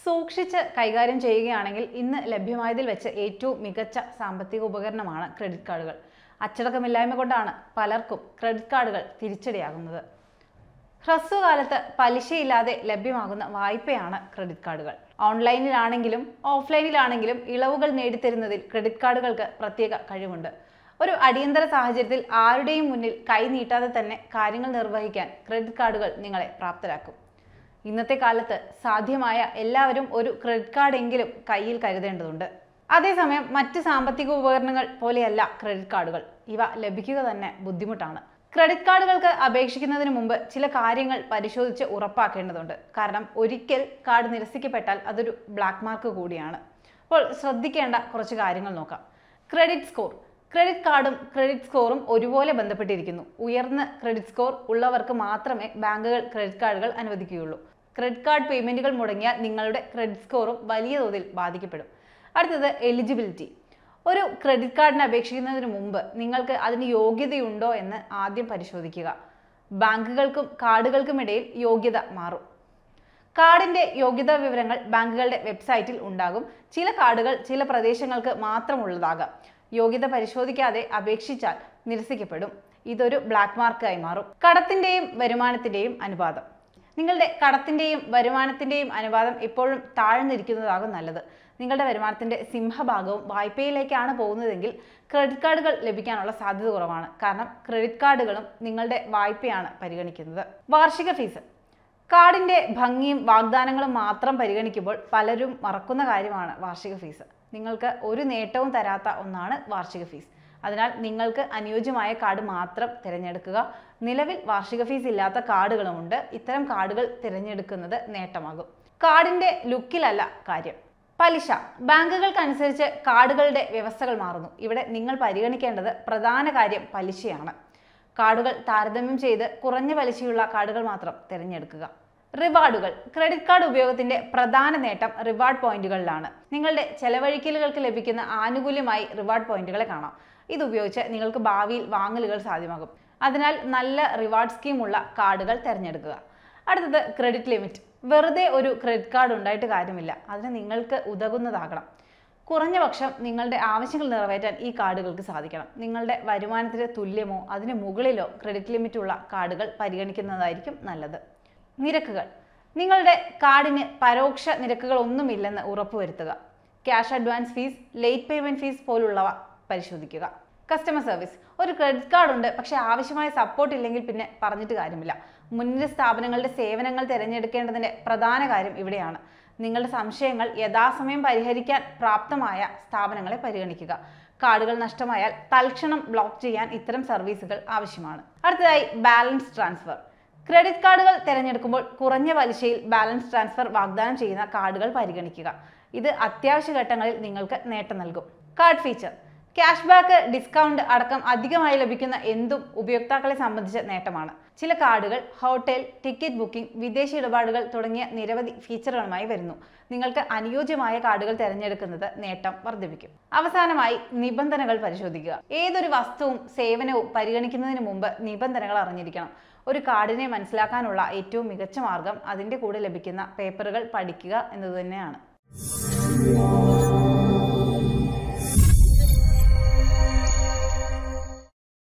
സൂക്ഷിച്ച് കൈകാര്യം ചെയ്യുകയാണെങ്കിൽ ഇന്ന് ലഭ്യമായതിൽ വെച്ച് ഏറ്റവും മികച്ച സാമ്പത്തിക ഉപകരണമാണ് ക്രെഡിറ്റ് കാർഡുകൾ അച്ചടക്കമില്ലായ്മ കൊണ്ടാണ് പലർക്കും ക്രെഡിറ്റ് കാർഡുകൾ തിരിച്ചടിയാകുന്നത് ഹ്രസ്വകാലത്ത് പലിശയില്ലാതെ ലഭ്യമാകുന്ന വായ്പയാണ് ക്രെഡിറ്റ് കാർഡുകൾ ഓൺലൈനിലാണെങ്കിലും ഓഫ്ലൈനിലാണെങ്കിലും ഇളവുകൾ നേടിത്തരുന്നതിൽ ക്രെഡിറ്റ് കാർഡുകൾക്ക് പ്രത്യേക കഴിവുണ്ട് ഒരു അടിയന്തര സാഹചര്യത്തിൽ ആരുടെയും മുന്നിൽ കൈ നീട്ടാതെ തന്നെ കാര്യങ്ങൾ നിർവഹിക്കാൻ ക്രെഡിറ്റ് കാർഡുകൾ നിങ്ങളെ പ്രാപ്തരാക്കും ഇന്നത്തെ കാലത്ത് സാധ്യമായ എല്ലാവരും ഒരു ക്രെഡിറ്റ് കാർഡ് എങ്കിലും കയ്യിൽ കരുതേണ്ടതുണ്ട് അതേസമയം മറ്റ് സാമ്പത്തിക ഉപകരണങ്ങൾ പോലെയല്ല ക്രെഡിറ്റ് കാർഡുകൾ ഇവ ലഭിക്കുക തന്നെ ബുദ്ധിമുട്ടാണ് ക്രെഡിറ്റ് കാർഡുകൾക്ക് അപേക്ഷിക്കുന്നതിന് മുമ്പ് ചില കാര്യങ്ങൾ പരിശോധിച്ച് ഉറപ്പാക്കേണ്ടതുണ്ട് കാരണം ഒരിക്കൽ കാർഡ് നിരസിക്കപ്പെട്ടാൽ അതൊരു ബ്ലാക്ക് മാർക്ക് കൂടിയാണ് അപ്പോൾ ശ്രദ്ധിക്കേണ്ട കുറച്ച് കാര്യങ്ങൾ നോക്കാം ക്രെഡിറ്റ് സ്കോർ ക്രെഡിറ്റ് കാർഡും ക്രെഡിറ്റ് സ്കോറും ഒരുപോലെ ബന്ധപ്പെട്ടിരിക്കുന്നു ഉയർന്ന ക്രെഡിറ്റ് സ്കോർ ഉള്ളവർക്ക് മാത്രമേ ബാങ്കുകൾ ക്രെഡിറ്റ് കാർഡുകൾ അനുവദിക്കുകയുള്ളൂ ക്രെഡിറ്റ് കാർഡ് പേയ്മെന്റുകൾ മുടങ്ങിയാൽ നിങ്ങളുടെ ക്രെഡിറ്റ് സ്കോറും വലിയ തോതിൽ ബാധിക്കപ്പെടും അടുത്തത് എലിജിബിലിറ്റി ഒരു ക്രെഡിറ്റ് കാർഡിന് അപേക്ഷിക്കുന്നതിന് മുമ്പ് നിങ്ങൾക്ക് അതിന് യോഗ്യതയുണ്ടോ എന്ന് ആദ്യം പരിശോധിക്കുക ബാങ്കുകൾക്കും കാർഡുകൾക്കുമിടയിൽ യോഗ്യത മാറും കാർഡിന്റെ യോഗ്യതാ വിവരങ്ങൾ ബാങ്കുകളുടെ വെബ്സൈറ്റിൽ ഉണ്ടാകും ചില കാർഡുകൾ ചില പ്രദേശങ്ങൾക്ക് മാത്രമുള്ളതാകാം യോഗ്യത പരിശോധിക്കാതെ അപേക്ഷിച്ചാൽ നിരസിക്കപ്പെടും ഇതൊരു ബ്ലാക്ക് മാർക്കായി മാറും കടത്തിന്റെയും വരുമാനത്തിന്റെയും അനുപാതം നിങ്ങളുടെ കടത്തിന്റെയും വരുമാനത്തിന്റെയും അനുപാതം എപ്പോഴും താഴ്ന്നിരിക്കുന്നതാകും നല്ലത് നിങ്ങളുടെ വരുമാനത്തിന്റെ സിംഹഭാഗവും വായ്പയിലേക്കാണ് പോകുന്നതെങ്കിൽ ക്രെഡിറ്റ് കാർഡുകൾ ലഭിക്കാനുള്ള സാധ്യത കുറവാണ് കാരണം ക്രെഡിറ്റ് കാർഡുകളും നിങ്ങളുടെ വായ്പയാണ് പരിഗണിക്കുന്നത് വാർഷിക ഫീസ് കാർഡിന്റെ ഭംഗിയും വാഗ്ദാനങ്ങളും മാത്രം പരിഗണിക്കുമ്പോൾ പലരും മറക്കുന്ന കാര്യമാണ് വാർഷിക ഫീസ് നിങ്ങൾക്ക് ഒരു നേട്ടവും തരാത്ത ഒന്നാണ് വാർഷിക ഫീസ് അതിനാൽ നിങ്ങൾക്ക് അനുയോജ്യമായ കാർഡ് മാത്രം തിരഞ്ഞെടുക്കുക നിലവിൽ വാർഷിക ഫീസ് ഇല്ലാത്ത കാർഡുകളുമുണ്ട് ഇത്തരം കാർഡുകൾ തിരഞ്ഞെടുക്കുന്നത് നേട്ടമാകും കാർഡിന്റെ ലുക്കിലല്ല കാര്യം പലിശ ബാങ്കുകൾക്കനുസരിച്ച് കാർഡുകളുടെ വ്യവസ്ഥകൾ മാറുന്നു ഇവിടെ നിങ്ങൾ പരിഗണിക്കേണ്ടത് പ്രധാന കാര്യം പലിശയാണ് കാർഡുകൾ താരതമ്യം ചെയ്ത് കുറഞ്ഞ പലിശയുള്ള കാർഡുകൾ മാത്രം തിരഞ്ഞെടുക്കുക റിവാർഡുകൾ ക്രെഡിറ്റ് കാർഡ് ഉപയോഗത്തിന്റെ പ്രധാന നേട്ടം റിവാർഡ് പോയിന്റുകളിലാണ് നിങ്ങളുടെ ചെലവഴിക്കലുകൾക്ക് ലഭിക്കുന്ന ആനുകൂല്യമായി റിവാർഡ് പോയിന്റുകളെ കാണാം ഇത് ഉപയോഗിച്ച് നിങ്ങൾക്ക് ഭാവിയിൽ വാങ്ങലുകൾ സാധ്യമാകും അതിനാൽ നല്ല റിവാർഡ് സ്കീമുള്ള കാർഡുകൾ തിരഞ്ഞെടുക്കുക അടുത്തത് ക്രെഡിറ്റ് ലിമിറ്റ് വെറുതെ ഒരു ക്രെഡിറ്റ് കാർഡ് ഉണ്ടായിട്ട് കാര്യമില്ല അതിന് നിങ്ങൾക്ക് ഉതകുന്നതാകണം കുറഞ്ഞ പക്ഷം നിങ്ങളുടെ ആവശ്യങ്ങൾ നിറവേറ്റാൻ ഈ കാർഡുകൾക്ക് സാധിക്കണം നിങ്ങളുടെ വരുമാനത്തിന് തുല്യമോ അതിന് മുകളിലോ ക്രെഡിറ്റ് ലിമിറ്റ് ഉള്ള കാർഡുകൾ പരിഗണിക്കുന്നതായിരിക്കും നല്ലത് നിരക്കുകൾ നിങ്ങളുടെ കാർഡിന് പരോക്ഷ നിരക്കുകൾ ഒന്നുമില്ലെന്ന് ഉറപ്പുവരുത്തുക cash advance fees late payment fees പോലുള്ളവ പരിശോധിക്കുക കസ്റ്റമർ സർവീസ് ഒരു ക്രെഡിറ്റ് കാർഡ് ഉണ്ട് പക്ഷേ ആവശ്യമായ സപ്പോർട്ട് ഇല്ലെങ്കിൽ പിന്നെ പറഞ്ഞിട്ട് കാര്യമില്ല മുൻനിര സ്ഥാപനങ്ങളുടെ സേവനങ്ങൾ തിരഞ്ഞെടുക്കേണ്ടതിന്റെ പ്രധാന കാര്യം ഇവിടെയാണ് നിങ്ങളുടെ സംശയങ്ങൾ യഥാസമയം പരിഹരിക്കാൻ പ്രാപ്തമായ സ്ഥാപനങ്ങളെ പരിഗണിക്കുക കാർഡുകൾ നഷ്ടമായാൽ തൽക്ഷണം ബ്ലോക്ക് ചെയ്യാൻ ഇത്തരം സർവീസുകൾ ആവശ്യമാണ് അടുത്തതായി ബാലൻസ് ട്രാൻസ്ഫർ ക്രെഡിറ്റ് കാർഡുകൾ തിരഞ്ഞെടുക്കുമ്പോൾ കുറഞ്ഞ പലിശയിൽ ബാലൻസ് ട്രാൻസ്ഫർ വാഗ്ദാനം ചെയ്യുന്ന കാർഡുകൾ പരിഗണിക്കുക ഇത് അത്യാവശ്യ ഘട്ടങ്ങളിൽ നിങ്ങൾക്ക് നേട്ടം നൽകും card feature cashback discount അടക്കം അധികമായി ലഭിക്കുന്ന എന്തും ഉപയോക്താക്കളെ സംബന്ധിച്ച നേട്ടമാണ് ചില കാർഡുകൾ ഹോട്ടൽ ടിക്കറ്റ് ബുക്കിംഗ് വിദേശ ഇടപാടുകൾ തുടങ്ങിയ നിരവധി ഫീച്ചറുകളുമായി വരുന്നു നിങ്ങൾക്ക് അനുയോജ്യമായ കാർഡുകൾ തിരഞ്ഞെടുക്കുന്നത് നേട്ടം വർദ്ധിപ്പിക്കും അവസാനമായി നിബന്ധനകൾ പരിശോധിക്കുക ഏതൊരു വസ്തുവും സേവനവും പരിഗണിക്കുന്നതിന് മുമ്പ് നിബന്ധനകൾ അറിഞ്ഞിരിക്കണം ഒരു കാർഡിനെ മനസ്സിലാക്കാനുള്ള ഏറ്റവും മികച്ച മാർഗം അതിൻ്റെ കൂടെ ലഭിക്കുന്ന പേപ്പറുകൾ പഠിക്കുക എന്നത് തന്നെയാണ്